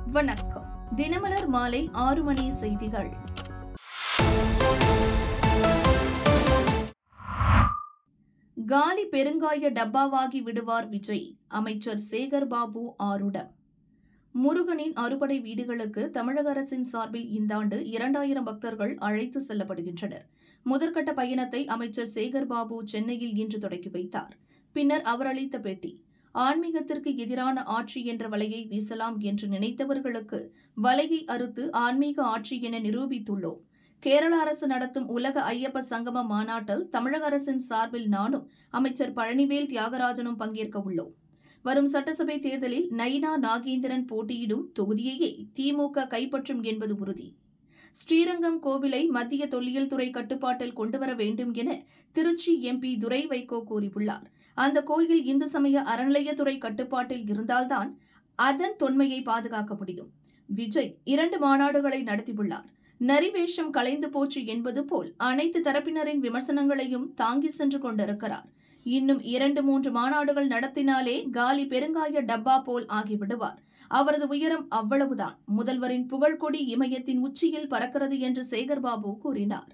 வணக்கம் தினமலர் மாலை ஆறு மணி செய்திகள் காலி பெருங்காய டப்பாவாகி விடுவார் விஜய் அமைச்சர் சேகர் பாபு ஆருடம் முருகனின் அறுபடை வீடுகளுக்கு தமிழக அரசின் சார்பில் இந்த ஆண்டு இரண்டாயிரம் பக்தர்கள் அழைத்து செல்லப்படுகின்றனர் முதற்கட்ட பயணத்தை அமைச்சர் சேகர் பாபு சென்னையில் இன்று தொடங்கி வைத்தார் பின்னர் அவர் அளித்த பேட்டி ஆன்மீகத்திற்கு எதிரான ஆட்சி என்ற வலையை வீசலாம் என்று நினைத்தவர்களுக்கு வலையை அறுத்து ஆன்மீக ஆட்சி என நிரூபித்துள்ளோம் கேரள அரசு நடத்தும் உலக ஐயப்ப சங்கம மாநாட்டில் தமிழக அரசின் சார்பில் நானும் அமைச்சர் பழனிவேல் தியாகராஜனும் பங்கேற்க உள்ளோம் வரும் சட்டசபை தேர்தலில் நயினா நாகேந்திரன் போட்டியிடும் தொகுதியையே திமுக கைப்பற்றும் என்பது உறுதி ஸ்ரீரங்கம் கோவிலை மத்திய தொல்லியல் துறை கட்டுப்பாட்டில் கொண்டுவர வேண்டும் என திருச்சி எம்பி துரை வைகோ கூறியுள்ளார் அந்த கோயில் இந்து சமய அறநிலையத்துறை கட்டுப்பாட்டில் இருந்தால்தான் அதன் தொன்மையை பாதுகாக்க முடியும் விஜய் இரண்டு மாநாடுகளை நடத்தியுள்ளார் நரிவேஷம் கலைந்து போச்சு என்பது போல் அனைத்து தரப்பினரின் விமர்சனங்களையும் தாங்கி சென்று கொண்டிருக்கிறார் இன்னும் இரண்டு மூன்று மாநாடுகள் நடத்தினாலே காலி பெருங்காய டப்பா போல் ஆகிவிடுவார் அவரது உயரம் அவ்வளவுதான் முதல்வரின் புகழ்கொடி இமயத்தின் உச்சியில் பறக்கிறது என்று சேகர்பாபு கூறினார்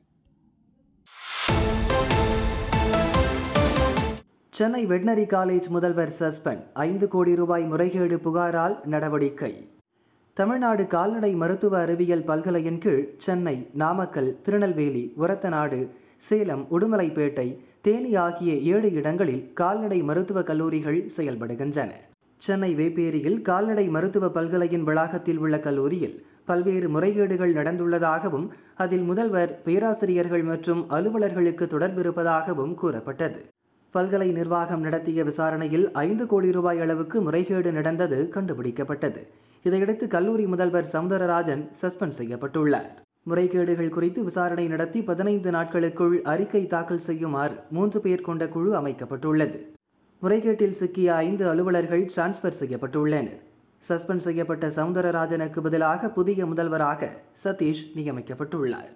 சென்னை வெட்னரி காலேஜ் முதல்வர் சஸ்பெண்ட் ஐந்து கோடி ரூபாய் முறைகேடு புகாரால் நடவடிக்கை தமிழ்நாடு கால்நடை மருத்துவ அறிவியல் பல்கலையின் கீழ் சென்னை நாமக்கல் திருநெல்வேலி உரத்தநாடு சேலம் உடுமலைப்பேட்டை தேனி ஆகிய ஏழு இடங்களில் கால்நடை மருத்துவக் கல்லூரிகள் செயல்படுகின்றன சென்னை வேப்பேரியில் கால்நடை மருத்துவ பல்கலையின் வளாகத்தில் உள்ள கல்லூரியில் பல்வேறு முறைகேடுகள் நடந்துள்ளதாகவும் அதில் முதல்வர் பேராசிரியர்கள் மற்றும் அலுவலர்களுக்கு தொடர்பிருப்பதாகவும் கூறப்பட்டது பல்கலை நிர்வாகம் நடத்திய விசாரணையில் ஐந்து கோடி ரூபாய் அளவுக்கு முறைகேடு நடந்தது கண்டுபிடிக்கப்பட்டது இதையடுத்து கல்லூரி முதல்வர் சவுந்தரராஜன் சஸ்பெண்ட் செய்யப்பட்டுள்ளார் முறைகேடுகள் குறித்து விசாரணை நடத்தி பதினைந்து நாட்களுக்குள் அறிக்கை தாக்கல் செய்யுமாறு மூன்று பேர் கொண்ட குழு அமைக்கப்பட்டுள்ளது முறைகேட்டில் சிக்கிய ஐந்து அலுவலர்கள் டிரான்ஸ்பர் செய்யப்பட்டுள்ளனர் சஸ்பெண்ட் செய்யப்பட்ட சவுந்தரராஜனுக்கு பதிலாக புதிய முதல்வராக சதீஷ் நியமிக்கப்பட்டுள்ளார்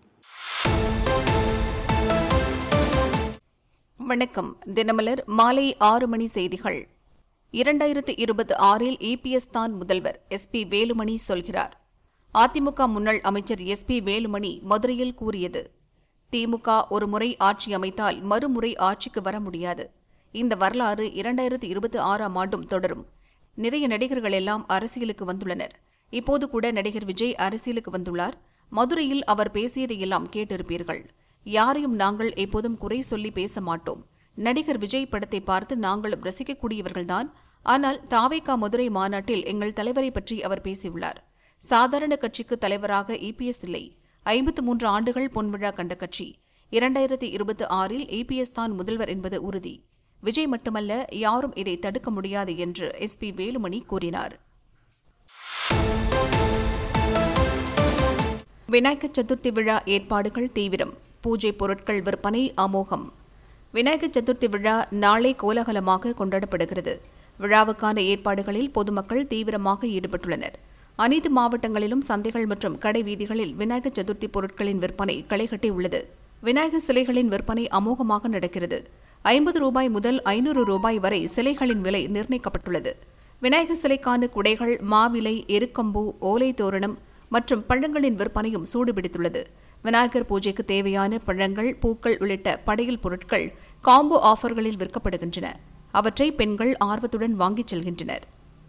வணக்கம் தினமலர் மாலை ஆறு மணி செய்திகள் இரண்டாயிரத்து இருபத்தி ஆறில் இபிஎஸ் தான் முதல்வர் எஸ் பி வேலுமணி சொல்கிறார் அதிமுக முன்னாள் அமைச்சர் எஸ் பி வேலுமணி மதுரையில் கூறியது திமுக ஒரு முறை ஆட்சி அமைத்தால் மறுமுறை ஆட்சிக்கு வர முடியாது இந்த வரலாறு இரண்டாயிரத்து இருபத்தி ஆறாம் ஆண்டும் தொடரும் நிறைய நடிகர்கள் எல்லாம் அரசியலுக்கு வந்துள்ளனர் இப்போது கூட நடிகர் விஜய் அரசியலுக்கு வந்துள்ளார் மதுரையில் அவர் பேசியதையெல்லாம் கேட்டிருப்பீர்கள் யாரையும் நாங்கள் எப்போதும் குறை சொல்லி பேச மாட்டோம் நடிகர் விஜய் படத்தை பார்த்து நாங்களும் ரசிக்கக்கூடியவர்கள்தான் ஆனால் தாவேகா மதுரை மாநாட்டில் எங்கள் தலைவரை பற்றி அவர் பேசியுள்ளார் சாதாரண கட்சிக்கு தலைவராக இபிஎஸ் இல்லை ஐம்பத்து மூன்று ஆண்டுகள் பொன்விழா கண்ட கட்சி இரண்டாயிரத்தி இருபத்தி ஆறில் இபிஎஸ் தான் முதல்வர் என்பது உறுதி விஜய் மட்டுமல்ல யாரும் இதை தடுக்க முடியாது என்று எஸ் பி வேலுமணி கூறினார் விநாயகர் சதுர்த்தி விழா ஏற்பாடுகள் தீவிரம் பூஜை பொருட்கள் விற்பனை அமோகம் விநாயகர் சதுர்த்தி விழா நாளை கோலாகலமாக கொண்டாடப்படுகிறது விழாவுக்கான ஏற்பாடுகளில் பொதுமக்கள் தீவிரமாக ஈடுபட்டுள்ளனர் அனைத்து மாவட்டங்களிலும் சந்தைகள் மற்றும் கடை வீதிகளில் விநாயகர் சதுர்த்தி பொருட்களின் விற்பனை களைகட்டி உள்ளது விநாயகர் சிலைகளின் விற்பனை அமோகமாக நடக்கிறது ஐம்பது ரூபாய் முதல் ஐநூறு ரூபாய் வரை சிலைகளின் விலை நிர்ணயிக்கப்பட்டுள்ளது விநாயகர் சிலைக்கான குடைகள் மாவிலை எருக்கம்பூ ஓலை தோரணம் மற்றும் பழங்களின் விற்பனையும் சூடுபிடித்துள்ளது விநாயகர் பூஜைக்கு தேவையான பழங்கள் பூக்கள் உள்ளிட்ட படையல் பொருட்கள் காம்போ ஆஃபர்களில் விற்கப்படுகின்றன அவற்றை பெண்கள் ஆர்வத்துடன் வாங்கிச் செல்கின்றனர்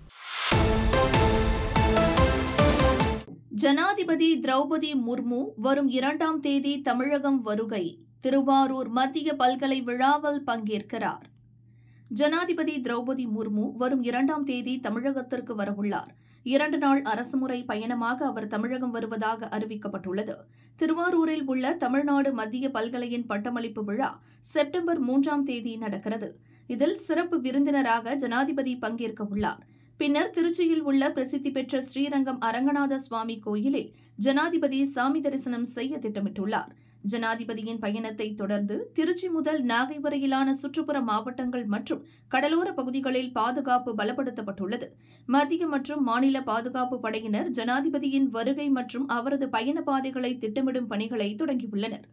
ஜனாதிபதி திரௌபதி முர்மு வரும் இரண்டாம் தேதி தமிழகம் வருகை திருவாரூர் மத்திய பல்கலை விழாவில் பங்கேற்கிறார் ஜனாதிபதி திரௌபதி முர்மு வரும் இரண்டாம் தேதி தமிழகத்திற்கு வரவுள்ளார் இரண்டு நாள் அரசுமுறை பயணமாக அவர் தமிழகம் வருவதாக அறிவிக்கப்பட்டுள்ளது திருவாரூரில் உள்ள தமிழ்நாடு மத்திய பல்கலையின் பட்டமளிப்பு விழா செப்டம்பர் மூன்றாம் தேதி நடக்கிறது இதில் சிறப்பு விருந்தினராக ஜனாதிபதி பங்கேற்க உள்ளார் பின்னர் திருச்சியில் உள்ள பிரசித்தி பெற்ற ஸ்ரீரங்கம் அரங்கநாத சுவாமி கோயிலில் ஜனாதிபதி சாமி தரிசனம் செய்ய திட்டமிட்டுள்ளார் ஜனாதிபதியின் பயணத்தை தொடர்ந்து திருச்சி முதல் நாகை வரையிலான சுற்றுப்புற மாவட்டங்கள் மற்றும் கடலோர பகுதிகளில் பாதுகாப்பு பலப்படுத்தப்பட்டுள்ளது மத்திய மற்றும் மாநில பாதுகாப்பு படையினர் ஜனாதிபதியின் வருகை மற்றும் அவரது பயண பாதைகளை திட்டமிடும் பணிகளை தொடங்கியுள்ளனர்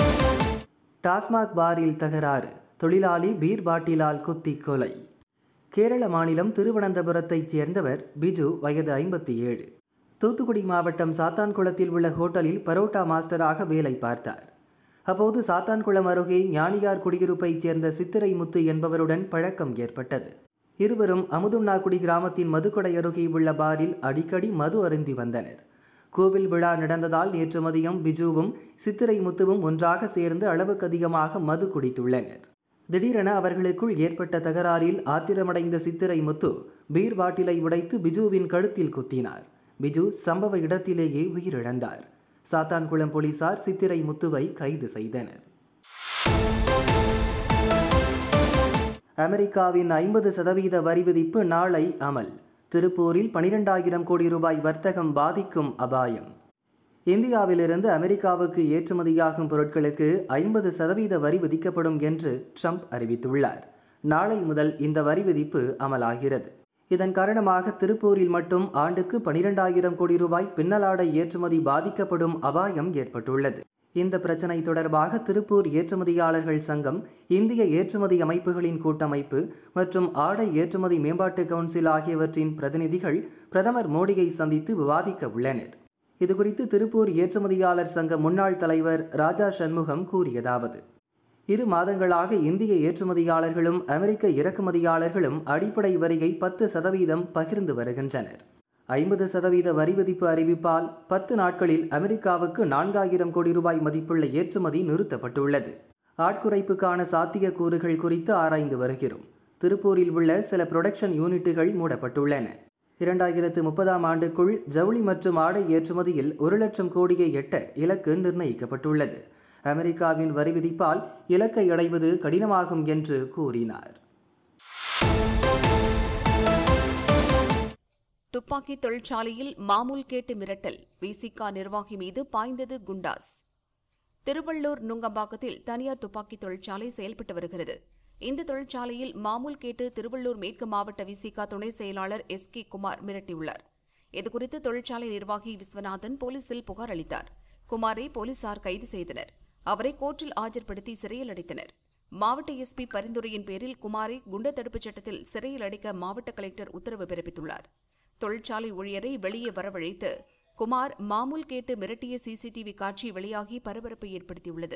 டாஸ்மாக் பாரில் தகராறு தொழிலாளி பீர் பாட்டிலால் குத்தி கொலை கேரள மாநிலம் திருவனந்தபுரத்தைச் சேர்ந்தவர் பிஜு வயது ஐம்பத்தி ஏழு தூத்துக்குடி மாவட்டம் சாத்தான்குளத்தில் உள்ள ஹோட்டலில் பரோட்டா மாஸ்டராக வேலை பார்த்தார் அப்போது சாத்தான்குளம் அருகே ஞானியார் குடியிருப்பைச் சேர்ந்த சித்திரை முத்து என்பவருடன் பழக்கம் ஏற்பட்டது இருவரும் அமுதுண்ணாக்குடி கிராமத்தின் மதுக்கடை அருகே உள்ள பாரில் அடிக்கடி மது அருந்தி வந்தனர் கோவில் விழா நடந்ததால் நேற்று மதியம் பிஜுவும் சித்திரை முத்துவும் ஒன்றாக சேர்ந்து அளவுக்கு அதிகமாக மது குடித்துள்ளனர் திடீரென அவர்களுக்குள் ஏற்பட்ட தகராறில் ஆத்திரமடைந்த சித்திரை முத்து பீர் பாட்டிலை உடைத்து பிஜுவின் கழுத்தில் குத்தினார் பிஜு சம்பவ இடத்திலேயே உயிரிழந்தார் சாத்தான்குளம் போலீசார் சித்திரை முத்துவை கைது செய்தனர் அமெரிக்காவின் ஐம்பது சதவீத வரி விதிப்பு நாளை அமல் திருப்பூரில் பனிரெண்டாயிரம் கோடி ரூபாய் வர்த்தகம் பாதிக்கும் அபாயம் இந்தியாவிலிருந்து அமெரிக்காவுக்கு ஏற்றுமதியாகும் பொருட்களுக்கு ஐம்பது சதவீத வரி விதிக்கப்படும் என்று ட்ரம்ப் அறிவித்துள்ளார் நாளை முதல் இந்த வரி விதிப்பு அமலாகிறது இதன் காரணமாக திருப்பூரில் மட்டும் ஆண்டுக்கு பனிரெண்டாயிரம் கோடி ரூபாய் பின்னலாடை ஏற்றுமதி பாதிக்கப்படும் அபாயம் ஏற்பட்டுள்ளது இந்த பிரச்சினை தொடர்பாக திருப்பூர் ஏற்றுமதியாளர்கள் சங்கம் இந்திய ஏற்றுமதி அமைப்புகளின் கூட்டமைப்பு மற்றும் ஆடை ஏற்றுமதி மேம்பாட்டு கவுன்சில் ஆகியவற்றின் பிரதிநிதிகள் பிரதமர் மோடியை சந்தித்து விவாதிக்க உள்ளனர் இதுகுறித்து திருப்பூர் ஏற்றுமதியாளர் சங்க முன்னாள் தலைவர் ராஜா சண்முகம் கூறியதாவது இரு மாதங்களாக இந்திய ஏற்றுமதியாளர்களும் அமெரிக்க இறக்குமதியாளர்களும் அடிப்படை வரியை பத்து சதவீதம் பகிர்ந்து வருகின்றனர் ஐம்பது சதவீத வரி விதிப்பு அறிவிப்பால் பத்து நாட்களில் அமெரிக்காவுக்கு நான்காயிரம் கோடி ரூபாய் மதிப்புள்ள ஏற்றுமதி நிறுத்தப்பட்டுள்ளது ஆட்குறைப்புக்கான சாத்திய கூறுகள் குறித்து ஆராய்ந்து வருகிறோம் திருப்பூரில் உள்ள சில புரொடக்ஷன் யூனிட்டுகள் மூடப்பட்டுள்ளன இரண்டாயிரத்து முப்பதாம் ஆண்டுக்குள் ஜவுளி மற்றும் ஆடை ஏற்றுமதியில் ஒரு லட்சம் கோடியை எட்ட இலக்கு நிர்ணயிக்கப்பட்டுள்ளது அமெரிக்காவின் வரி விதிப்பால் இலக்கை அடைவது கடினமாகும் என்று கூறினார் துப்பாக்கி தொழிற்சாலையில் மாமூல் கேட்டு மிரட்டல் விசிகா நிர்வாகி மீது பாய்ந்தது குண்டாஸ் திருவள்ளூர் நுங்கம்பாக்கத்தில் தனியார் துப்பாக்கி தொழிற்சாலை செயல்பட்டு வருகிறது இந்த தொழிற்சாலையில் மாமூல் கேட்டு திருவள்ளூர் மேற்கு மாவட்ட விசிகா துணை செயலாளர் எஸ் கே குமார் மிரட்டியுள்ளார் இதுகுறித்து தொழிற்சாலை நிர்வாகி விஸ்வநாதன் போலீசில் புகார் அளித்தார் குமாரை போலீசார் கைது செய்தனர் அவரை கோர்ட்டில் ஆஜர்படுத்தி சிறையில் அடைத்தனர் மாவட்ட எஸ்பி பரிந்துரையின் பேரில் குமாரை குண்டர் தடுப்புச் சட்டத்தில் சிறையில் அடைக்க மாவட்ட கலெக்டர் உத்தரவு பிறப்பித்துள்ளார் தொழிற்சாலை ஊழியரை வெளியே வரவழைத்து குமார் மாமூல் கேட்டு மிரட்டிய சிசிடிவி காட்சி வெளியாகி பரபரப்பை ஏற்படுத்தியுள்ளது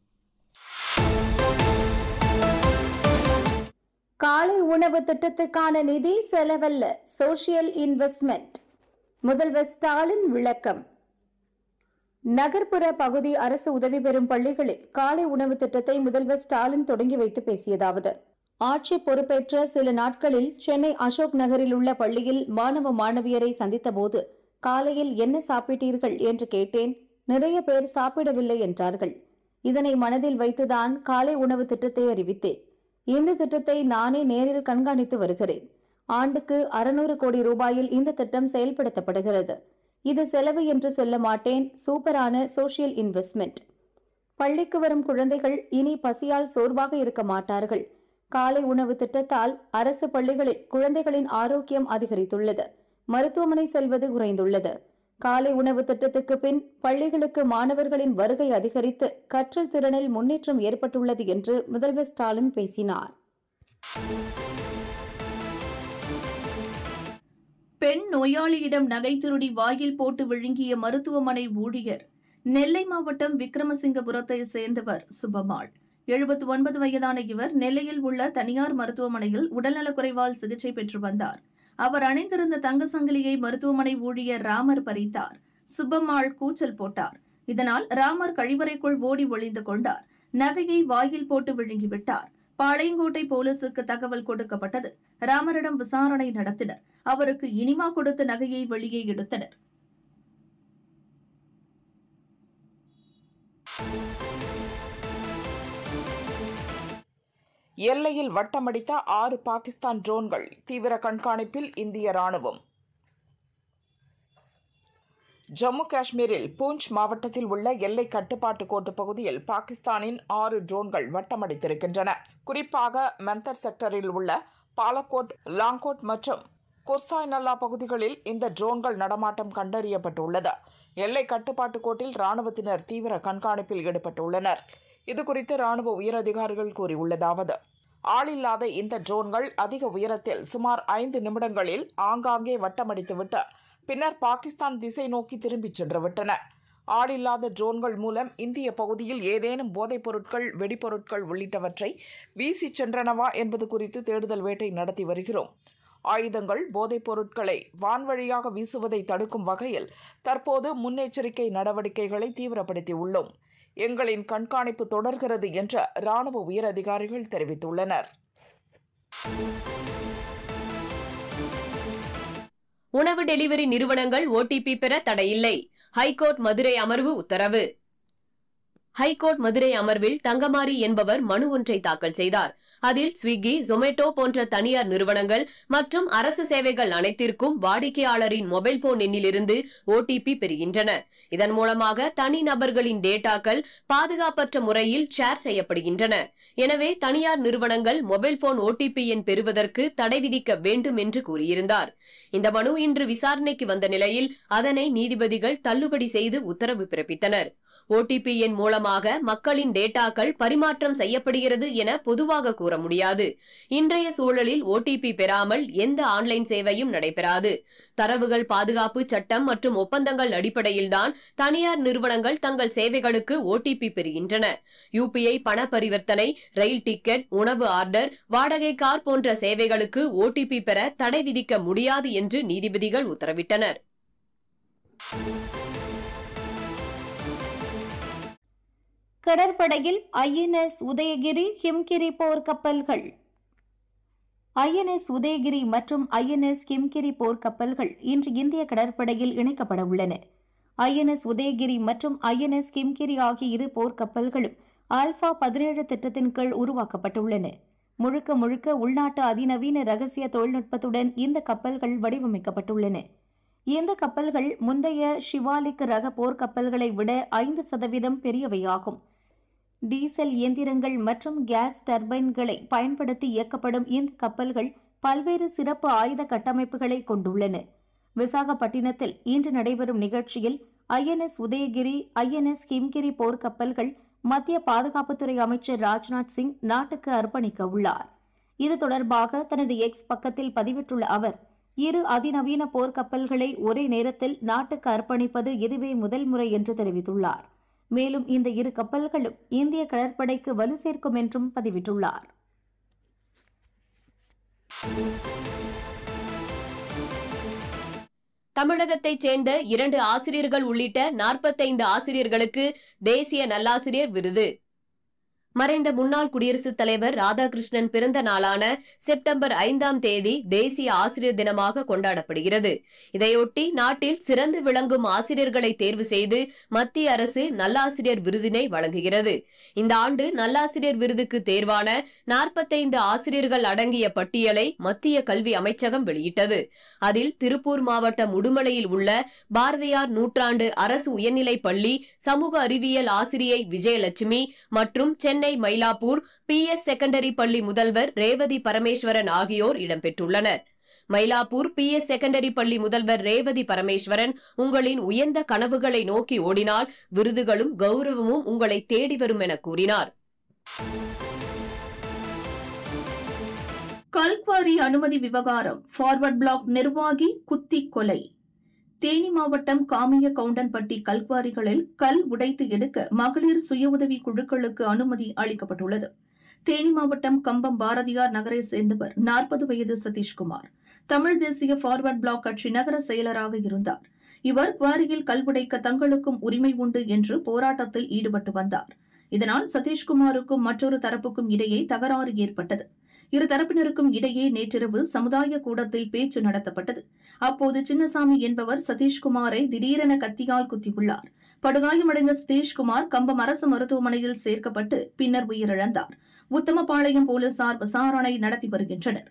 காலை உணவு திட்டத்துக்கான நிதி செலவல்ல சோஷியல் இன்வெஸ்ட்மெண்ட் முதல்வர் ஸ்டாலின் விளக்கம் நகர்ப்புற பகுதி அரசு உதவி பெறும் பள்ளிகளில் காலை உணவு திட்டத்தை முதல்வர் ஸ்டாலின் தொடங்கி வைத்து பேசியதாவது ஆட்சி பொறுப்பேற்ற சில நாட்களில் சென்னை அசோக் நகரில் உள்ள பள்ளியில் மாணவ மாணவியரை சந்தித்தபோது காலையில் என்ன சாப்பிட்டீர்கள் என்று கேட்டேன் நிறைய பேர் சாப்பிடவில்லை என்றார்கள் இதனை மனதில் வைத்துதான் காலை உணவு திட்டத்தை அறிவித்தேன் இந்த திட்டத்தை நானே நேரில் கண்காணித்து வருகிறேன் ஆண்டுக்கு அறுநூறு கோடி ரூபாயில் இந்த திட்டம் செயல்படுத்தப்படுகிறது இது செலவு என்று சொல்ல மாட்டேன் சூப்பரான சோஷியல் இன்வெஸ்ட்மெண்ட் பள்ளிக்கு வரும் குழந்தைகள் இனி பசியால் சோர்வாக இருக்க மாட்டார்கள் காலை உணவு திட்டத்தால் அரசு பள்ளிகளில் குழந்தைகளின் ஆரோக்கியம் அதிகரித்துள்ளது மருத்துவமனை செல்வது குறைந்துள்ளது காலை உணவு திட்டத்துக்கு பின் பள்ளிகளுக்கு மாணவர்களின் வருகை அதிகரித்து கற்றல் திறனில் முன்னேற்றம் ஏற்பட்டுள்ளது என்று முதல்வர் ஸ்டாலின் பேசினார் பெண் நோயாளியிடம் நகை திருடி வாயில் போட்டு விழுங்கிய மருத்துவமனை ஊழியர் நெல்லை மாவட்டம் விக்ரமசிங்கபுரத்தை சேர்ந்தவர் சுபமாள் எழுபத்தி ஒன்பது வயதான இவர் நெல்லையில் உள்ள தனியார் மருத்துவமனையில் உடல்நலக்குறைவால் சிகிச்சை பெற்று வந்தார் அவர் அணிந்திருந்த தங்க சங்கிலியை மருத்துவமனை ஊழியர் ராமர் பறித்தார் சுப்பம்மாள் கூச்சல் போட்டார் இதனால் ராமர் கழிவறைக்குள் ஓடி ஒளிந்து கொண்டார் நகையை வாயில் போட்டு விழுங்கிவிட்டார் பாளையங்கோட்டை போலீசுக்கு தகவல் கொடுக்கப்பட்டது ராமரிடம் விசாரணை நடத்தினர் அவருக்கு இனிமா கொடுத்த நகையை வெளியே எடுத்தனர் எல்லையில் வட்டமடித்த ஆறு பாகிஸ்தான் ட்ரோன்கள் தீவிர கண்காணிப்பில் இந்திய ராணுவம் ஜம்மு காஷ்மீரில் பூஞ்ச் மாவட்டத்தில் உள்ள எல்லை கட்டுப்பாட்டு கோட்டு பகுதியில் பாகிஸ்தானின் ஆறு ட்ரோன்கள் வட்டமடித்திருக்கின்றன குறிப்பாக மெந்தர் செக்டரில் உள்ள பாலக்கோட் லாங்கோட் மற்றும் குர்சாய்நல்லா பகுதிகளில் இந்த ட்ரோன்கள் நடமாட்டம் கண்டறியப்பட்டுள்ளது எல்லை கட்டுப்பாட்டு கோட்டில் ராணுவத்தினர் தீவிர கண்காணிப்பில் ஈடுபட்டுள்ளனர் இதுகுறித்து ராணுவ உயரதிகாரிகள் கூறியுள்ளதாவது ஆளில்லாத இந்த ட்ரோன்கள் அதிக உயரத்தில் சுமார் ஐந்து நிமிடங்களில் ஆங்காங்கே வட்டமடித்துவிட்டு பின்னர் பாகிஸ்தான் திசை நோக்கி திரும்பிச் சென்று விட்டன ஆளில்லாத ட்ரோன்கள் மூலம் இந்திய பகுதியில் ஏதேனும் போதைப் பொருட்கள் வெடிபொருட்கள் உள்ளிட்டவற்றை வீசிச் சென்றனவா என்பது குறித்து தேடுதல் வேட்டை நடத்தி வருகிறோம் ஆயுதங்கள் போதைப் பொருட்களை வான்வழியாக வீசுவதை தடுக்கும் வகையில் தற்போது முன்னெச்சரிக்கை நடவடிக்கைகளை தீவிரப்படுத்தியுள்ளோம் எங்களின் கண்காணிப்பு தொடர்கிறது என்று ராணுவ உயரதிகாரிகள் தெரிவித்துள்ளனர் உணவு டெலிவரி நிறுவனங்கள் ஓடிபி பெற தடையில்லை ஹைகோர்ட் மதுரை அமர்வு உத்தரவு ஹைகோர்ட் மதுரை அமர்வில் தங்கமாரி என்பவர் மனு ஒன்றை தாக்கல் செய்தார் அதில் ஸ்விக்கி ஜொமேட்டோ போன்ற தனியார் நிறுவனங்கள் மற்றும் அரசு சேவைகள் அனைத்திற்கும் வாடிக்கையாளரின் மொபைல் போன் எண்ணிலிருந்து ஓடிபி பெறுகின்றன இதன் மூலமாக தனி நபர்களின் டேட்டாக்கள் பாதுகாப்பற்ற முறையில் ஷேர் செய்யப்படுகின்றன எனவே தனியார் நிறுவனங்கள் மொபைல் போன் ஓடிபி எண் பெறுவதற்கு தடை விதிக்க வேண்டும் என்று கூறியிருந்தார் இந்த மனு இன்று விசாரணைக்கு வந்த நிலையில் அதனை நீதிபதிகள் தள்ளுபடி செய்து உத்தரவு பிறப்பித்தனர் ஓடிபி எண் மூலமாக மக்களின் டேட்டாக்கள் பரிமாற்றம் செய்யப்படுகிறது என பொதுவாக கூற முடியாது இன்றைய சூழலில் ஓடிபி பெறாமல் எந்த ஆன்லைன் சேவையும் நடைபெறாது தரவுகள் பாதுகாப்பு சட்டம் மற்றும் ஒப்பந்தங்கள் அடிப்படையில்தான் தனியார் நிறுவனங்கள் தங்கள் சேவைகளுக்கு ஓடிபி பெறுகின்றன யுபிஐ பண பரிவர்த்தனை ரயில் டிக்கெட் உணவு ஆர்டர் வாடகை கார் போன்ற சேவைகளுக்கு ஓடிபி பெற தடை விதிக்க முடியாது என்று நீதிபதிகள் உத்தரவிட்டனர் கடற்படையில் ஐஎன்எஸ் உதயகிரி ஹிம்கிரி போர் கப்பல்கள் ஐஎன்எஸ் உதயகிரி மற்றும் ஐஎன்எஸ் ஹிம்கிரி போர் கப்பல்கள் இன்று இந்திய கடற்படையில் இணைக்கப்பட உள்ளன ஐஎன்எஸ் உதயகிரி மற்றும் ஐஎன்எஸ் ஹிம்கிரி ஆகிய இரு போர் கப்பல்களும் ஆல்பா பதினேழு திட்டத்தின் கீழ் உருவாக்கப்பட்டுள்ளன முழுக்க முழுக்க உள்நாட்டு அதிநவீன ரகசிய தொழில்நுட்பத்துடன் இந்த கப்பல்கள் வடிவமைக்கப்பட்டுள்ளன இந்த கப்பல்கள் முந்தைய ஷிவாலிக் ரக போர்க்கப்பல்களை விட ஐந்து சதவீதம் பெரியவையாகும் டீசல் இயந்திரங்கள் மற்றும் கேஸ் டர்பைன்களை பயன்படுத்தி இயக்கப்படும் இந்த கப்பல்கள் பல்வேறு சிறப்பு ஆயுத கட்டமைப்புகளை கொண்டுள்ளன விசாகப்பட்டினத்தில் இன்று நடைபெறும் நிகழ்ச்சியில் ஐஎன்எஸ் உதயகிரி ஐஎன்எஸ் ஹிம்கிரி போர்க்கப்பல்கள் மத்திய பாதுகாப்புத்துறை அமைச்சர் ராஜ்நாத் சிங் நாட்டுக்கு அர்ப்பணிக்க உள்ளார் இது தொடர்பாக தனது எக்ஸ் பக்கத்தில் பதிவிட்டுள்ள அவர் இரு அதிநவீன போர்க்கப்பல்களை ஒரே நேரத்தில் நாட்டுக்கு அர்ப்பணிப்பது இதுவே முதல் முறை என்று தெரிவித்துள்ளார் மேலும் இந்த இரு கப்பல்களும் இந்திய கடற்படைக்கு வலு சேர்க்கும் என்றும் பதிவிட்டுள்ளார் தமிழகத்தைச் சேர்ந்த இரண்டு ஆசிரியர்கள் உள்ளிட்ட நாற்பத்தைந்து ஆசிரியர்களுக்கு தேசிய நல்லாசிரியர் விருது மறைந்த முன்னாள் குடியரசுத் தலைவர் ராதாகிருஷ்ணன் பிறந்த நாளான செப்டம்பர் ஐந்தாம் தேதி தேசிய ஆசிரியர் தினமாக கொண்டாடப்படுகிறது இதையொட்டி நாட்டில் சிறந்து விளங்கும் ஆசிரியர்களை தேர்வு செய்து மத்திய அரசு நல்லாசிரியர் விருதினை வழங்குகிறது இந்த ஆண்டு நல்லாசிரியர் விருதுக்கு தேர்வான நாற்பத்தைந்து ஆசிரியர்கள் அடங்கிய பட்டியலை மத்திய கல்வி அமைச்சகம் வெளியிட்டது அதில் திருப்பூர் மாவட்டம் உடுமலையில் உள்ள பாரதியார் நூற்றாண்டு அரசு உயர்நிலைப் பள்ளி சமூக அறிவியல் ஆசிரியை விஜயலட்சுமி மற்றும் Chennai Mylapore P S secondary பள்ளி முதல்வர் ரேவதி பரமேஸ்வரன் ஆகியோர் இடம்பெற்றுள்ளனர் மயிலாப்பூர் பி எஸ் செகண்டரி பள்ளி முதல்வர் ரேவதி பரமேஸ்வரன் உங்களின் உயர்ந்த கனவுகளை நோக்கி ஓடினால் விருதுகளும் கௌரவமும் உங்களை தேடி வரும் என கூறினார் கல்குவாரி அனுமதி விவகாரம் ஃபார்வர்ட் பிளாக் நிர்வாகி குத்தி கொலை தேனி மாவட்டம் காமிய கவுண்டன்பட்டி கல்குவாரிகளில் கல் உடைத்து எடுக்க மகளிர் சுய உதவி குழுக்களுக்கு அனுமதி அளிக்கப்பட்டுள்ளது தேனி மாவட்டம் கம்பம் பாரதியார் நகரை சேர்ந்தவர் நாற்பது வயது சதீஷ்குமார் தமிழ் தேசிய ஃபார்வர்ட் பிளாக் கட்சி நகர செயலராக இருந்தார் இவர் குவாரியில் கல் உடைக்க தங்களுக்கும் உரிமை உண்டு என்று போராட்டத்தில் ஈடுபட்டு வந்தார் இதனால் சதீஷ்குமாருக்கும் மற்றொரு தரப்புக்கும் இடையே தகராறு ஏற்பட்டது இரு தரப்பினருக்கும் இடையே நேற்றிரவு சமுதாய கூடத்தில் பேச்சு நடத்தப்பட்டது அப்போது சின்னசாமி என்பவர் சதீஷ்குமாரை திடீரென கத்தியால் குத்தியுள்ளார் படுகாயமடைந்த சதீஷ்குமார் கம்பம் அரசு மருத்துவமனையில் சேர்க்கப்பட்டு பின்னர் உயிரிழந்தார் உத்தமபாளையம் போலீசார் விசாரணை நடத்தி வருகின்றனர்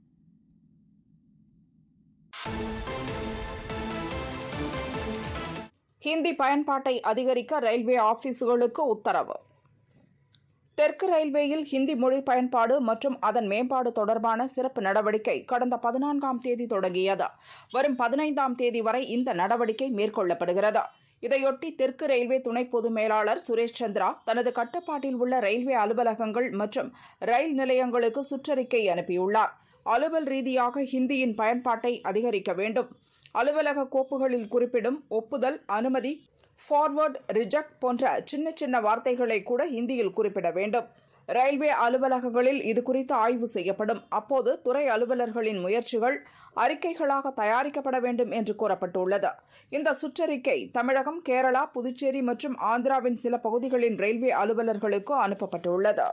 ஹிந்தி பயன்பாட்டை அதிகரிக்க ரயில்வே ஆபீஸ்களுக்கு உத்தரவு தெற்கு ரயில்வேயில் ஹிந்தி மொழி பயன்பாடு மற்றும் அதன் மேம்பாடு தொடர்பான சிறப்பு நடவடிக்கை கடந்த பதினான்காம் தேதி தொடங்கியது வரும் பதினைந்தாம் தேதி வரை இந்த நடவடிக்கை மேற்கொள்ளப்படுகிறது இதையொட்டி தெற்கு ரயில்வே துணை பொது மேலாளர் சுரேஷ் சந்திரா தனது கட்டுப்பாட்டில் உள்ள ரயில்வே அலுவலகங்கள் மற்றும் ரயில் நிலையங்களுக்கு சுற்றறிக்கை அனுப்பியுள்ளார் அலுவல் ரீதியாக ஹிந்தியின் பயன்பாட்டை அதிகரிக்க வேண்டும் அலுவலக கோப்புகளில் குறிப்பிடும் ஒப்புதல் அனுமதி ஃபார்வர்ட் ரிஜெக்ட் போன்ற சின்ன சின்ன வார்த்தைகளை கூட ஹிந்தியில் குறிப்பிட வேண்டும் ரயில்வே அலுவலகங்களில் இது குறித்து ஆய்வு செய்யப்படும் அப்போது துறை அலுவலர்களின் முயற்சிகள் அறிக்கைகளாக தயாரிக்கப்பட வேண்டும் என்று கூறப்பட்டுள்ளது இந்த சுற்றறிக்கை தமிழகம் கேரளா புதுச்சேரி மற்றும் ஆந்திராவின் சில பகுதிகளின் ரயில்வே அலுவலர்களுக்கு அனுப்பப்பட்டுள்ளது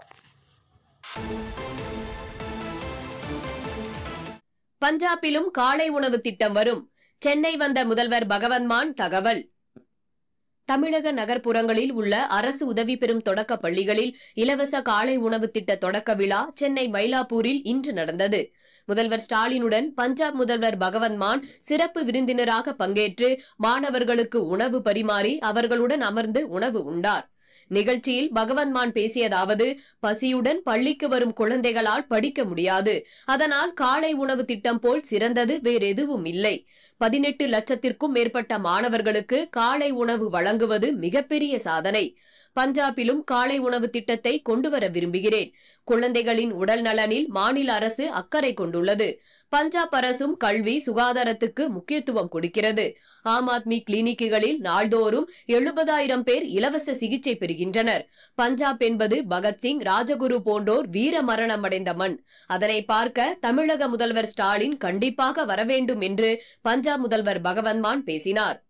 பஞ்சாபிலும் காலை உணவு திட்டம் வரும் சென்னை வந்த முதல்வர் பகவந்த்மான் தகவல் தமிழக நகர்ப்புறங்களில் உள்ள அரசு உதவி பெறும் தொடக்க பள்ளிகளில் இலவச காலை உணவு திட்ட தொடக்க விழா சென்னை மயிலாப்பூரில் இன்று நடந்தது முதல்வர் ஸ்டாலினுடன் பஞ்சாப் முதல்வர் பகவந்த் மான் சிறப்பு விருந்தினராக பங்கேற்று மாணவர்களுக்கு உணவு பரிமாறி அவர்களுடன் அமர்ந்து உணவு உண்டார் நிகழ்ச்சியில் பகவந்த் மான் பேசியதாவது பசியுடன் பள்ளிக்கு வரும் குழந்தைகளால் படிக்க முடியாது அதனால் காலை உணவு திட்டம் போல் சிறந்தது வேறெதுவும் இல்லை பதினெட்டு லட்சத்திற்கும் மேற்பட்ட மாணவர்களுக்கு காலை உணவு வழங்குவது மிகப்பெரிய சாதனை பஞ்சாபிலும் காலை உணவு திட்டத்தை கொண்டுவர விரும்புகிறேன் குழந்தைகளின் உடல் நலனில் மாநில அரசு அக்கறை கொண்டுள்ளது பஞ்சாப் அரசும் கல்வி சுகாதாரத்துக்கு முக்கியத்துவம் கொடுக்கிறது ஆம் ஆத்மி கிளினிக்குகளில் நாள்தோறும் எழுபதாயிரம் பேர் இலவச சிகிச்சை பெறுகின்றனர் பஞ்சாப் என்பது பகத்சிங் ராஜகுரு போன்றோர் வீர மரணம் அடைந்த மண் அதனை பார்க்க தமிழக முதல்வர் ஸ்டாலின் கண்டிப்பாக வரவேண்டும் என்று பஞ்சாப் முதல்வர் பகவந்த் மான் பேசினார்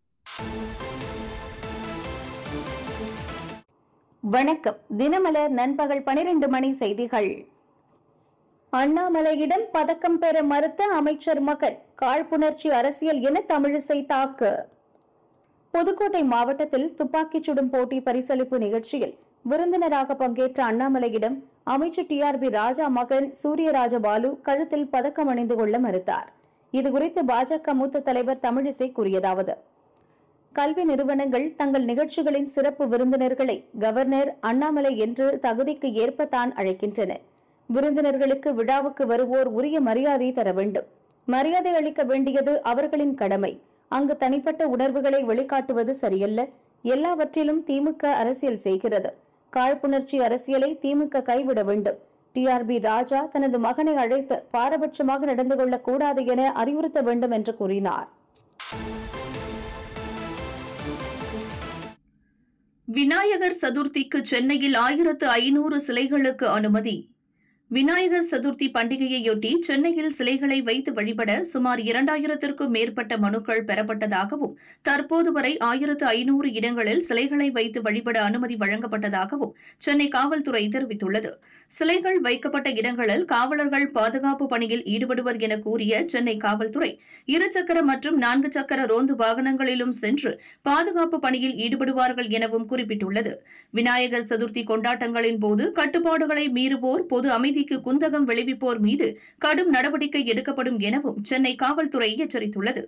வணக்கம் தினமலர் நண்பகல் பனிரெண்டு மணி செய்திகள் அண்ணாமலையிடம் பதக்கம் பெற மறுத்த அமைச்சர் மகன் காழ்ப்புணர்ச்சி அரசியல் என தமிழிசை தாக்கு புதுக்கோட்டை மாவட்டத்தில் துப்பாக்கிச் சுடும் போட்டி பரிசளிப்பு நிகழ்ச்சியில் விருந்தினராக பங்கேற்ற அண்ணாமலையிடம் அமைச்சர் டி ஆர் பி ராஜா மகன் சூரியராஜ பாலு கழுத்தில் பதக்கம் அணிந்து கொள்ள மறுத்தார் இதுகுறித்து பாஜக மூத்த தலைவர் தமிழிசை கூறியதாவது கல்வி நிறுவனங்கள் தங்கள் நிகழ்ச்சிகளின் சிறப்பு விருந்தினர்களை கவர்னர் அண்ணாமலை என்று தகுதிக்கு ஏற்பத்தான் அழைக்கின்றன விருந்தினர்களுக்கு விழாவுக்கு வருவோர் உரிய மரியாதை தர வேண்டும் மரியாதை அளிக்க வேண்டியது அவர்களின் கடமை அங்கு தனிப்பட்ட உணர்வுகளை வெளிக்காட்டுவது சரியல்ல எல்லாவற்றிலும் திமுக அரசியல் செய்கிறது காழ்ப்புணர்ச்சி அரசியலை திமுக கைவிட வேண்டும் டிஆர்பி ராஜா தனது மகனை அழைத்து பாரபட்சமாக நடந்து கொள்ளக் கூடாது என அறிவுறுத்த வேண்டும் என்று கூறினார் விநாயகர் சதுர்த்திக்கு சென்னையில் ஆயிரத்து ஐநூறு சிலைகளுக்கு அனுமதி விநாயகர் சதுர்த்தி பண்டிகையையொட்டி சென்னையில் சிலைகளை வைத்து வழிபட சுமார் இரண்டாயிரத்திற்கும் மேற்பட்ட மனுக்கள் பெறப்பட்டதாகவும் தற்போது வரை ஆயிரத்து ஐநூறு இடங்களில் சிலைகளை வைத்து வழிபட அனுமதி வழங்கப்பட்டதாகவும் சென்னை காவல்துறை தெரிவித்துள்ளது சிலைகள் வைக்கப்பட்ட இடங்களில் காவலர்கள் பாதுகாப்பு பணியில் ஈடுபடுவர் என கூறிய சென்னை காவல்துறை இருசக்கர மற்றும் நான்கு சக்கர ரோந்து வாகனங்களிலும் சென்று பாதுகாப்பு பணியில் ஈடுபடுவார்கள் எனவும் குறிப்பிட்டுள்ளது விநாயகர் சதுர்த்தி கொண்டாட்டங்களின் போது கட்டுப்பாடுகளை மீறுவோர் பொது அமைதிக்கு குந்தகம் விளைவிப்போர் மீது கடும் நடவடிக்கை எடுக்கப்படும் எனவும் சென்னை காவல்துறை எச்சரித்துள்ளது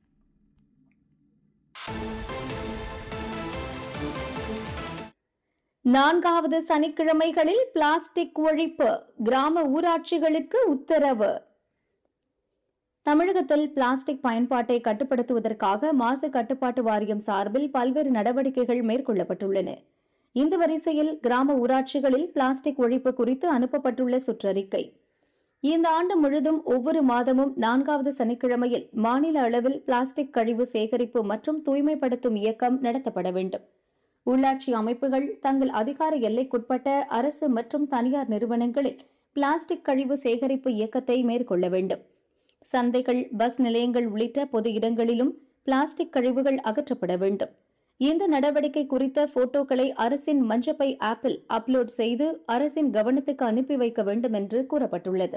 நான்காவது சனிக்கிழமைகளில் பிளாஸ்டிக் ஒழிப்பு கிராம ஊராட்சிகளுக்கு உத்தரவு தமிழகத்தில் பிளாஸ்டிக் பயன்பாட்டை கட்டுப்படுத்துவதற்காக மாசு கட்டுப்பாட்டு வாரியம் சார்பில் பல்வேறு நடவடிக்கைகள் மேற்கொள்ளப்பட்டுள்ளன இந்த வரிசையில் கிராம ஊராட்சிகளில் பிளாஸ்டிக் ஒழிப்பு குறித்து அனுப்பப்பட்டுள்ள சுற்றறிக்கை இந்த ஆண்டு முழுதும் ஒவ்வொரு மாதமும் நான்காவது சனிக்கிழமையில் மாநில அளவில் பிளாஸ்டிக் கழிவு சேகரிப்பு மற்றும் தூய்மைப்படுத்தும் இயக்கம் நடத்தப்பட வேண்டும் உள்ளாட்சி அமைப்புகள் தங்கள் அதிகார எல்லைக்குட்பட்ட அரசு மற்றும் தனியார் நிறுவனங்களில் பிளாஸ்டிக் கழிவு சேகரிப்பு இயக்கத்தை மேற்கொள்ள வேண்டும் சந்தைகள் பஸ் நிலையங்கள் உள்ளிட்ட பொது இடங்களிலும் பிளாஸ்டிக் கழிவுகள் அகற்றப்பட வேண்டும் இந்த நடவடிக்கை குறித்த போட்டோக்களை அரசின் மஞ்சப்பை ஆப்பில் அப்லோட் செய்து அரசின் கவனத்துக்கு அனுப்பி வைக்க வேண்டும் என்று கூறப்பட்டுள்ளது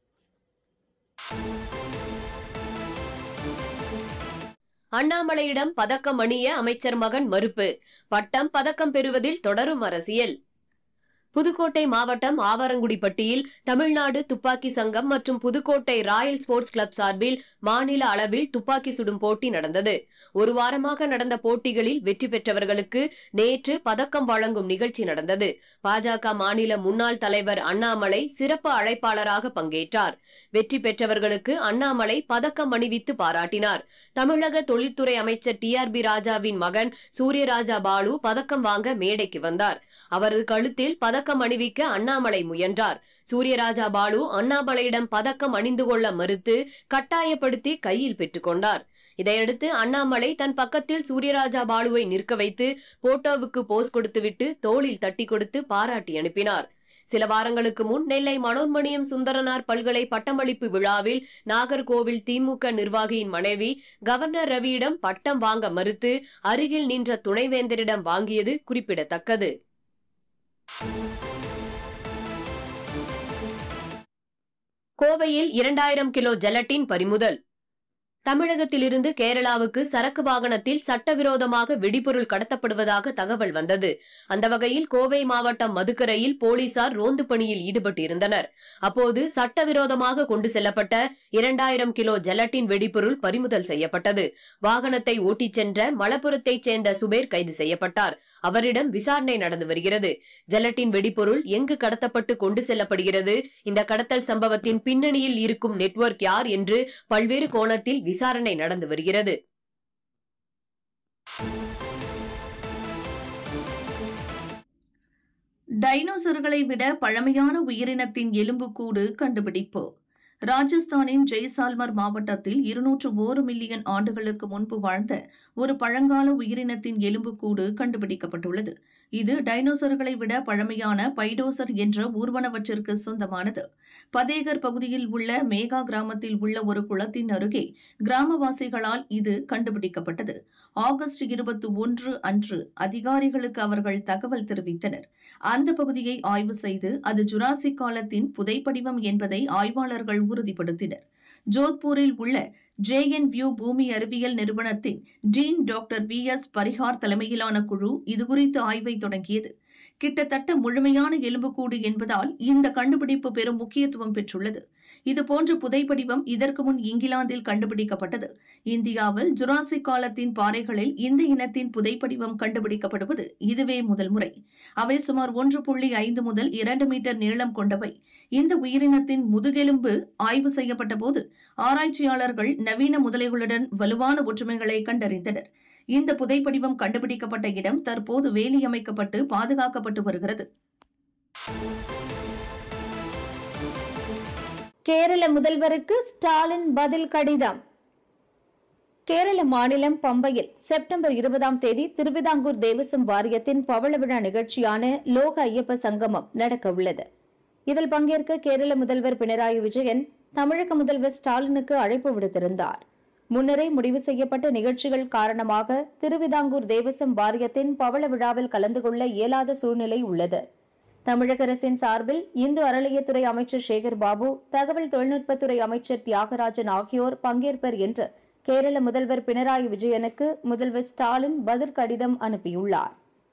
அண்ணாமலையிடம் பதக்கம் அணிய அமைச்சர் மகன் மறுப்பு பட்டம் பதக்கம் பெறுவதில் தொடரும் அரசியல் புதுக்கோட்டை மாவட்டம் ஆவரங்குடிப்பட்டியில் தமிழ்நாடு துப்பாக்கி சங்கம் மற்றும் புதுக்கோட்டை ராயல் ஸ்போர்ட்ஸ் கிளப் சார்பில் மாநில அளவில் துப்பாக்கி சுடும் போட்டி நடந்தது ஒரு வாரமாக நடந்த போட்டிகளில் வெற்றி பெற்றவர்களுக்கு நேற்று பதக்கம் வழங்கும் நிகழ்ச்சி நடந்தது பாஜக மாநில முன்னாள் தலைவர் அண்ணாமலை சிறப்பு அழைப்பாளராக பங்கேற்றார் வெற்றி பெற்றவர்களுக்கு அண்ணாமலை பதக்கம் அணிவித்து பாராட்டினார் தமிழக தொழில்துறை அமைச்சர் டி ஆர் பி ராஜாவின் மகன் சூரியராஜா பாலு பதக்கம் வாங்க மேடைக்கு வந்தார் அவரது கழுத்தில் பதக்கம் அணிவிக்க அண்ணாமலை முயன்றார் சூரியராஜா பாலு அண்ணாமலையிடம் பதக்கம் அணிந்து கொள்ள மறுத்து கட்டாயப்படுத்தி கையில் பெற்றுக் கொண்டார் இதையடுத்து அண்ணாமலை தன் பக்கத்தில் சூரியராஜா பாலுவை நிற்க வைத்து போட்டோவுக்கு போஸ் கொடுத்துவிட்டு தோளில் தட்டி கொடுத்து பாராட்டி அனுப்பினார் சில வாரங்களுக்கு முன் நெல்லை மனோன்மணியம் சுந்தரனார் பல்கலை பட்டமளிப்பு விழாவில் நாகர்கோவில் திமுக நிர்வாகியின் மனைவி கவர்னர் ரவியிடம் பட்டம் வாங்க மறுத்து அருகில் நின்ற துணைவேந்தரிடம் வாங்கியது குறிப்பிடத்தக்கது கோவையில் இரண்டாயிரம் கிலோ ஜெலட்டின் பறிமுதல் தமிழகத்திலிருந்து கேரளாவுக்கு சரக்கு வாகனத்தில் சட்டவிரோதமாக வெடிபொருள் கடத்தப்படுவதாக தகவல் வந்தது அந்த வகையில் கோவை மாவட்டம் மதுக்கரையில் போலீசார் ரோந்து பணியில் ஈடுபட்டிருந்தனர் அப்போது சட்டவிரோதமாக கொண்டு செல்லப்பட்ட இரண்டாயிரம் கிலோ ஜெலட்டின் வெடிபொருள் பறிமுதல் செய்யப்பட்டது வாகனத்தை ஓட்டிச் சென்ற மலப்புரத்தைச் சேர்ந்த சுபேர் கைது செய்யப்பட்டார் அவரிடம் விசாரணை நடந்து வருகிறது ஜெலட்டின் வெடிபொருள் எங்கு கடத்தப்பட்டு கொண்டு செல்லப்படுகிறது இந்த கடத்தல் சம்பவத்தின் பின்னணியில் இருக்கும் நெட்வொர்க் யார் என்று பல்வேறு கோணத்தில் விசாரணை நடந்து வருகிறது டைனோசர்களை விட பழமையான உயிரினத்தின் எலும்புக்கூடு கண்டுபிடிப்பு ராஜஸ்தானின் ஜெய்சால்மர் மாவட்டத்தில் இருநூற்று ஓரு மில்லியன் ஆண்டுகளுக்கு முன்பு வாழ்ந்த ஒரு பழங்கால உயிரினத்தின் எலும்புக்கூடு கண்டுபிடிக்கப்பட்டுள்ளது இது டைனோசர்களை விட பழமையான பைடோசர் என்ற ஊர்வனவற்றிற்கு சொந்தமானது பதேகர் பகுதியில் உள்ள மேகா கிராமத்தில் உள்ள ஒரு குளத்தின் அருகே கிராமவாசிகளால் இது கண்டுபிடிக்கப்பட்டது ஆகஸ்ட் இருபத்தி ஒன்று அன்று அதிகாரிகளுக்கு அவர்கள் தகவல் தெரிவித்தனர் அந்த பகுதியை ஆய்வு செய்து அது ஜுராசிக் காலத்தின் புதைப்படிவம் என்பதை ஆய்வாளர்கள் உறுதிப்படுத்தினர் ஜோத்பூரில் உள்ள ஜேஎன் வியூ பூமி அறிவியல் நிறுவனத்தின் dean doctor V S Parihar தலைமையிலான குழு இதுகுறித்து ஆய்வை தொடங்கியது கிட்டத்தட்ட முழுமையான எலும்புக்கூடு என்பதால் இந்த கண்டுபிடிப்பு பெரும் முக்கியத்துவம் பெற்றுள்ளது இதுபோன்ற புதைப்படிவம் இதற்கு முன் இங்கிலாந்தில் கண்டுபிடிக்கப்பட்டது இந்தியாவில் ஜுராசிக் காலத்தின் பாறைகளில் இந்த இனத்தின் புதைப்படிவம் கண்டுபிடிக்கப்படுவது இதுவே முதல் முறை அவை சுமார் ஒன்று புள்ளி ஐந்து முதல் இரண்டு மீட்டர் நீளம் கொண்டவை இந்த உயிரினத்தின் முதுகெலும்பு ஆய்வு செய்யப்பட்ட போது ஆராய்ச்சியாளர்கள் நவீன முதலைகளுடன் வலுவான ஒற்றுமைகளை கண்டறிந்தனர் இந்த புதைப்படிவம் கண்டுபிடிக்கப்பட்ட இடம் தற்போது வேலியமைக்கப்பட்டு பாதுகாக்கப்பட்டு வருகிறது கேரள முதல்வருக்கு ஸ்டாலின் பதில் கடிதம் கேரள மாநிலம் பம்பையில் செப்டம்பர் இருபதாம் தேதி திருவிதாங்கூர் தேவசம் வாரியத்தின் பவள விழா நிகழ்ச்சியான லோக ஐயப்ப சங்கமம் நடக்க உள்ளது இதில் பங்கேற்க கேரள முதல்வர் பினராயி விஜயன் தமிழக முதல்வர் ஸ்டாலினுக்கு அழைப்பு விடுத்திருந்தார் முன்னரே முடிவு செய்யப்பட்ட நிகழ்ச்சிகள் காரணமாக திருவிதாங்கூர் தேவசம் வாரியத்தின் பவள விழாவில் கலந்து கொள்ள இயலாத சூழ்நிலை உள்ளது தமிழக அரசின் சார்பில் இந்து அறநிலையத்துறை அமைச்சர் சேகர் பாபு தகவல் தொழில்நுட்பத்துறை அமைச்சர் தியாகராஜன் ஆகியோர் பங்கேற்பர் என்று கேரள முதல்வர் பினராயி விஜயனுக்கு முதல்வர் ஸ்டாலின் பதில் கடிதம் அனுப்பியுள்ளார்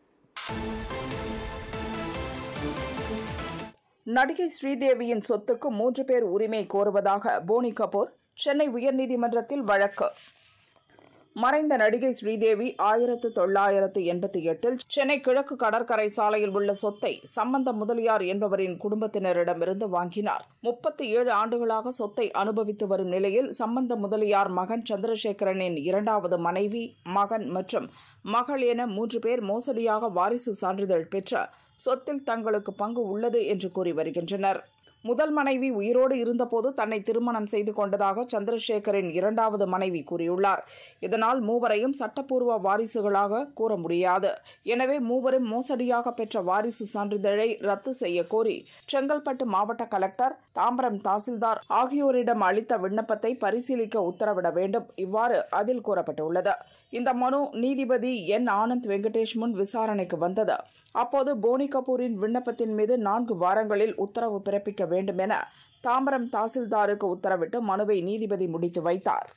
நடிகை ஸ்ரீதேவியின் சொத்துக்கு மூன்று பேர் உரிமை கோருவதாக போனி கபூர் சென்னை உயர்நீதிமன்றத்தில் வழக்கு மறைந்த நடிகை ஸ்ரீதேவி ஆயிரத்து தொள்ளாயிரத்து எண்பத்தி எட்டில் சென்னை கிழக்கு கடற்கரை சாலையில் உள்ள சொத்தை சம்பந்த முதலியார் என்பவரின் குடும்பத்தினரிடமிருந்து வாங்கினார் முப்பத்தி ஏழு ஆண்டுகளாக சொத்தை அனுபவித்து வரும் நிலையில் சம்பந்த முதலியார் மகன் சந்திரசேகரனின் இரண்டாவது மனைவி மகன் மற்றும் மகள் என மூன்று பேர் மோசடியாக வாரிசு சான்றிதழ் பெற்ற சொத்தில் தங்களுக்கு பங்கு உள்ளது என்று கூறி வருகின்றனர் முதல் மனைவி உயிரோடு இருந்தபோது தன்னை திருமணம் செய்து கொண்டதாக சந்திரசேகரின் இரண்டாவது மனைவி கூறியுள்ளார் இதனால் மூவரையும் சட்டப்பூர்வ வாரிசுகளாக கூற முடியாது எனவே மூவரும் மோசடியாக பெற்ற வாரிசு சான்றிதழை ரத்து செய்ய கோரி செங்கல்பட்டு மாவட்ட கலெக்டர் தாம்பரம் தாசில்தார் ஆகியோரிடம் அளித்த விண்ணப்பத்தை பரிசீலிக்க உத்தரவிட வேண்டும் இவ்வாறு அதில் கூறப்பட்டுள்ளது இந்த மனு நீதிபதி என் ஆனந்த் வெங்கடேஷ் முன் விசாரணைக்கு வந்தது அப்போது போனி கபூரின் விண்ணப்பத்தின் மீது நான்கு வாரங்களில் உத்தரவு பிறப்பிக்க வேண்டும் என தாம்பரம் தாசில்தாருக்கு உத்தரவிட்டு மனுவை நீதிபதி முடித்து வைத்தார்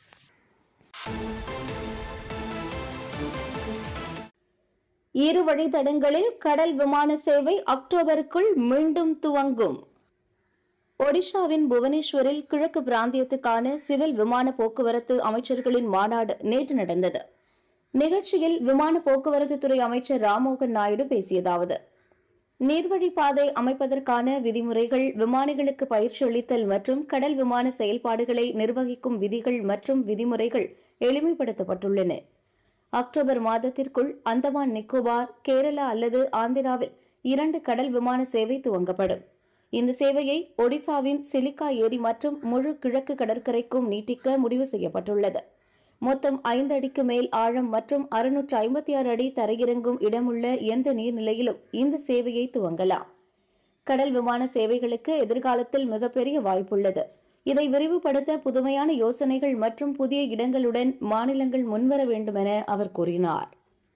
இரு வழித்தடங்களில் கடல் விமான சேவை அக்டோபருக்குள் மீண்டும் துவங்கும் ஒடிஷாவின் புவனேஸ்வரில் கிழக்கு பிராந்தியத்துக்கான சிவில் விமான போக்குவரத்து அமைச்சர்களின் மாநாடு நேற்று நடந்தது நிகழ்ச்சியில் விமான போக்குவரத்து துறை அமைச்சர் ராம்மோகன் நாயுடு பேசியதாவது நீர்வழிப்பாதை அமைப்பதற்கான விதிமுறைகள் விமானிகளுக்கு பயிற்சி அளித்தல் மற்றும் கடல் விமான செயல்பாடுகளை நிர்வகிக்கும் விதிகள் மற்றும் விதிமுறைகள் எளிமைப்படுத்தப்பட்டுள்ளன அக்டோபர் மாதத்திற்குள் அந்தமான் நிக்கோபார் கேரளா அல்லது ஆந்திராவில் இரண்டு கடல் விமான சேவை துவங்கப்படும் இந்த சேவையை ஒடிசாவின் சிலிக்கா ஏரி மற்றும் முழு கிழக்கு கடற்கரைக்கும் நீட்டிக்க முடிவு செய்யப்பட்டுள்ளது மொத்தம் ஐந்து அடிக்கு மேல் ஆழம் மற்றும் அறுநூற்று ஐம்பத்தி ஆறு அடி தரையிறங்கும் இடமுள்ள எந்த நீர்நிலையிலும் இந்த சேவையை துவங்கலாம் கடல் விமான சேவைகளுக்கு எதிர்காலத்தில் மிகப்பெரிய வாய்ப்புள்ளது இதை விரிவுபடுத்த புதுமையான யோசனைகள் மற்றும் புதிய இடங்களுடன் மாநிலங்கள் முன்வர வேண்டும் என அவர் கூறினார்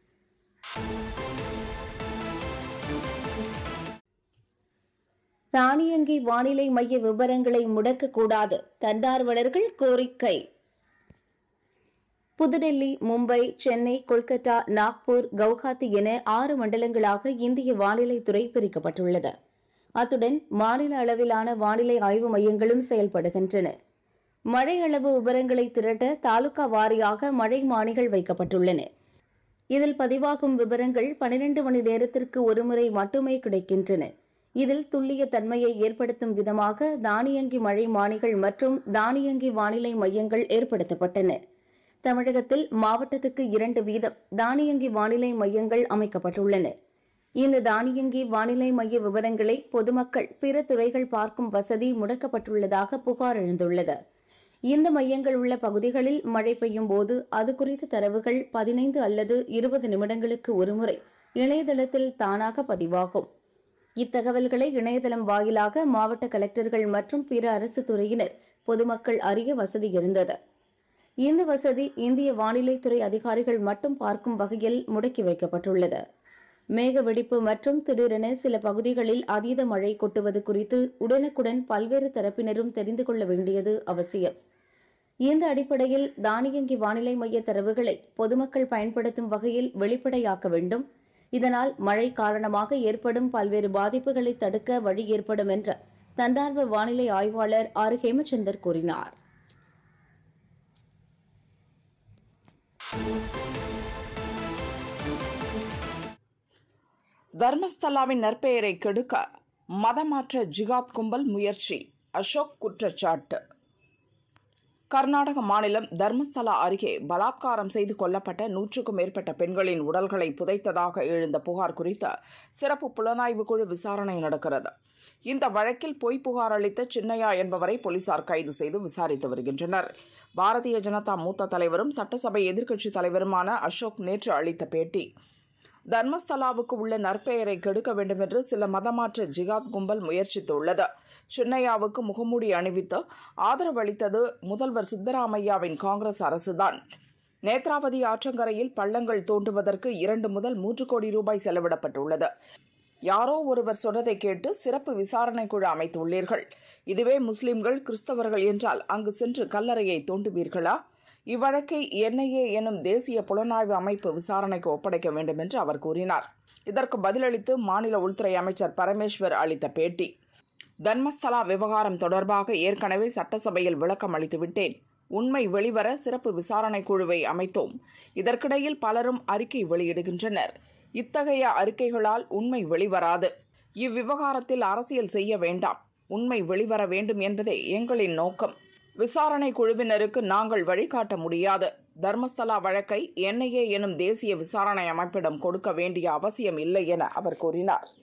தானியங்கி வானிலை மைய விவரங்களை முடக்கக்கூடாது தன்னார்வலர்கள் கோரிக்கை புதுடெல்லி மும்பை சென்னை கொல்கத்தா நாக்பூர் கவுஹாத்தி என ஆறு மண்டலங்களாக இந்திய வானிலைத்துறை பிரிக்கப்பட்டுள்ளது அத்துடன் மாநில அளவிலான வானிலை ஆய்வு மையங்களும் செயல்படுகின்றன மழை அளவு விவரங்களை திரட்ட தாலுகா வாரியாக மழை மானிகள் வைக்கப்பட்டுள்ளன இதில் பதிவாகும் விவரங்கள் பனிரெண்டு மணி நேரத்திற்கு ஒருமுறை மட்டுமே கிடைக்கின்றன இதில் துல்லிய தன்மையை ஏற்படுத்தும் விதமாக தானியங்கி மழை மானிகள் மற்றும் தானியங்கி வானிலை மையங்கள் ஏற்படுத்தப்பட்டன தமிழகத்தில் மாவட்டத்துக்கு இரண்டு வீதம் தானியங்கி வானிலை மையங்கள் அமைக்கப்பட்டுள்ளன இந்த தானியங்கி வானிலை மைய விவரங்களை பொதுமக்கள் பிற துறைகள் பார்க்கும் வசதி முடக்கப்பட்டுள்ளதாக புகார் எழுந்துள்ளது இந்த மையங்கள் உள்ள பகுதிகளில் மழை பெய்யும் போது அது குறித்த தரவுகள் பதினைந்து அல்லது இருபது நிமிடங்களுக்கு ஒருமுறை இணையதளத்தில் தானாக பதிவாகும் இத்தகவல்களை இணையதளம் வாயிலாக மாவட்ட கலெக்டர்கள் மற்றும் பிற அரசு துறையினர் பொதுமக்கள் அறிய வசதி இருந்தது இந்த வசதி இந்திய வானிலைத்துறை அதிகாரிகள் மட்டும் பார்க்கும் வகையில் முடக்கி வைக்கப்பட்டுள்ளது மேக வெடிப்பு மற்றும் திடீரென சில பகுதிகளில் அதீத மழை கொட்டுவது குறித்து உடனுக்குடன் பல்வேறு தரப்பினரும் தெரிந்து கொள்ள வேண்டியது அவசியம் இந்த அடிப்படையில் தானியங்கி வானிலை மைய தரவுகளை பொதுமக்கள் பயன்படுத்தும் வகையில் வெளிப்படையாக்க வேண்டும் இதனால் மழை காரணமாக ஏற்படும் பல்வேறு பாதிப்புகளை தடுக்க வழி ஏற்படும் என்ற தன்னார்வ வானிலை ஆய்வாளர் ஆர் ஹேமச்சந்தர் கூறினார் தர்மஸ்தலாவின் நற்பெயரை கெடுக்க மதமாற்ற ஜிகாத் கும்பல் முயற்சி அசோக் குற்றச்சாட்டு கர்நாடக மாநிலம் தர்மஸ்தலா அருகே பலாத்காரம் செய்து கொல்லப்பட்ட நூற்றுக்கும் மேற்பட்ட பெண்களின் உடல்களை புதைத்ததாக எழுந்த புகார் குறித்த சிறப்பு புலனாய்வு குழு விசாரணை நடக்கிறது இந்த வழக்கில் பொய் புகார் அளித்த சின்னையா என்பவரை போலீசார் கைது செய்து விசாரித்து வருகின்றனர் பாரதிய ஜனதா மூத்த தலைவரும் சட்டசபை எதிர்க்கட்சித் தலைவருமான அசோக் நேற்று அளித்த பேட்டி தர்மஸ்தலாவுக்கு உள்ள நற்பெயரை கெடுக்க வேண்டுமென்று சில மதமாற்ற ஜிகாத் கும்பல் முயற்சித்துள்ளது சின்னையாவுக்கு முகமூடி அணிவித்து ஆதரவு அளித்தது முதல்வர் சித்தராமையாவின் காங்கிரஸ் அரசுதான் நேத்ராவதி ஆற்றங்கரையில் பள்ளங்கள் தோண்டுவதற்கு இரண்டு முதல் மூன்று கோடி ரூபாய் செலவிடப்பட்டுள்ளது யாரோ ஒருவர் சொன்னதை கேட்டு சிறப்பு விசாரணை குழு அமைத்துள்ளீர்கள் இதுவே முஸ்லிம்கள் கிறிஸ்தவர்கள் என்றால் அங்கு சென்று கல்லறையை தோண்டுவீர்களா இவ்வழக்கை என்ஐஏ எனும் தேசிய புலனாய்வு அமைப்பு விசாரணைக்கு ஒப்படைக்க வேண்டும் என்று அவர் கூறினார் இதற்கு பதிலளித்து மாநில உள்துறை அமைச்சர் பரமேஸ்வர் அளித்த பேட்டி தன்மஸ்தலா விவகாரம் தொடர்பாக ஏற்கனவே சட்டசபையில் விளக்கம் அளித்து விட்டேன் உண்மை வெளிவர சிறப்பு விசாரணை குழுவை அமைத்தோம் இதற்கிடையில் பலரும் அறிக்கை வெளியிடுகின்றனர் இத்தகைய அறிக்கைகளால் உண்மை வெளிவராது இவ்விவகாரத்தில் அரசியல் செய்ய வேண்டாம் உண்மை வெளிவர வேண்டும் என்பதே எங்களின் நோக்கம் விசாரணை குழுவினருக்கு நாங்கள் வழிகாட்ட முடியாது தர்மஸ்தலா வழக்கை என்ஐஏ எனும் தேசிய விசாரணை அமைப்பிடம் கொடுக்க வேண்டிய அவசியம் இல்லை என அவர் கூறினார்